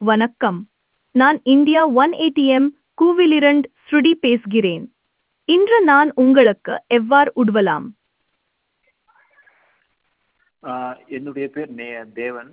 வணக்கம் நான் India one ATM கூவிலிரண்ட் ஸ்ருதி பேசுகிறேன் இன்று நான் உங்களுக்கு எவ்வாறு உதவலாம் ஆஹ் என்னுடைய பேர் நே தேவன்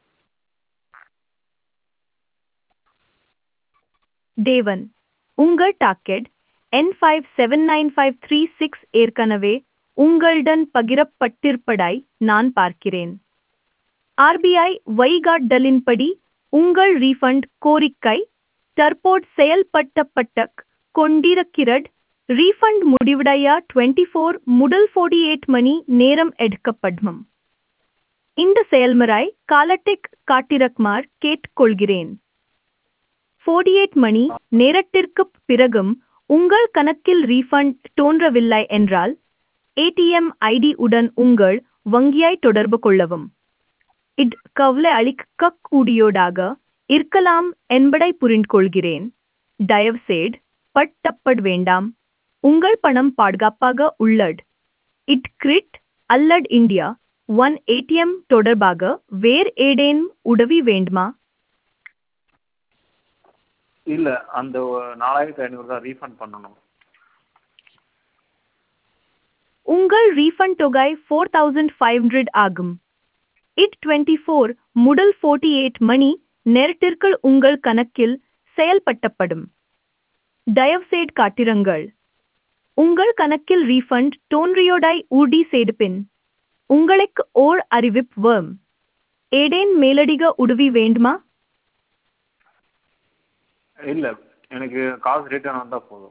தேவன் உங்கள் டாக்கெட் என் five seven nine five three six ஏற்கனவே உங்களுடன் பகிரப்பட்டிருப்பதாய் நான் பார்க்கிறேன் ஆர்பிஐ வழிகாட்டலின்படி உங்கள் ரீஃபண்ட் கோரிக்கை தற்போது செயல்படுத்தப்பட்ட கொண்டிருக்கிறது ரீஃபண்ட் முடிவடைய டுவெண்ட்டி ஃபோர் முதல் ஃபோர்ட்டி எயிட் மணி நேரம் எடுக்கப்படும் இந்த செயல்முறை காலத்திற்கு காட்டிரக்குமாறு கேட்டுக்கொள்கிறேன் ஃபோர்ட்டி எயிட் மணி நேரத்திற்குப் பிறகும் உங்கள் கணக்கில் ரீஃபண்ட் தோன்றவில்லை என்றால் ஏடிஎம் ஐடி உடன் உங்கள் வங்கியை தொடர்பு கொள்ளவும் இது கவலை அளிக்கக்கூடியதாக இருக்கலாம் என்பதை புரிந்து கொள்கிறேன் தயவுசெய்து பட்டப்பட வேண்டாம் உங்கள் பணம் பாதுகாப்பாக உள்ளது இட் கிரிட் அல்லது இந்தியா ஒன் ஏடிஎம் தொடர்பாக வேறு ஏதேனும் உதவி வேண்டுமா இல்லை அந்த நாலாயிரத்தி ஐநூறு தான் ரீஃபண்ட் பண்ணணும் உங்கள் ரீஃபண்ட் தொகை ஃபோர் தௌசண்ட் ஃபைவ் ஹண்ட்ரட் ஆகும் இட் டுவெண்ட்டி ஃபோர் முதல் ஃபோர்ட்டி எயிட் மணி நேரத்திற்குள் உங்கள் கணக்கில் செயல்படுத்தப்படும் தயவுசெய்து காட்டிருங்கள் உங்கள் கணக்கில் ரீஃபண்ட் தோன்றியோடாய் உறுதி செய்த பின் உங்களுக்கு ஓர் அறிவிப்பு வரும் ஏதேன் மேலதிக உதவி வேண்டுமா இல்லை எனக்கு காசு ரிட்டர்ன் வந்தால் போதும்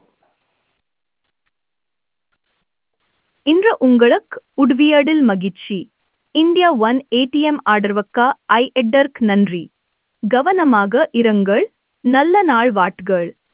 இன்று உங்களுக்கு உதவியதில் மகிழ்ச்சி இந்தியா ஒன் ஏடிஎம் ஆதரவுக்கு ஐ எட்டர்க் நன்றி கவனமாக இருங்கள் நல்ல நாள் வாட்கள்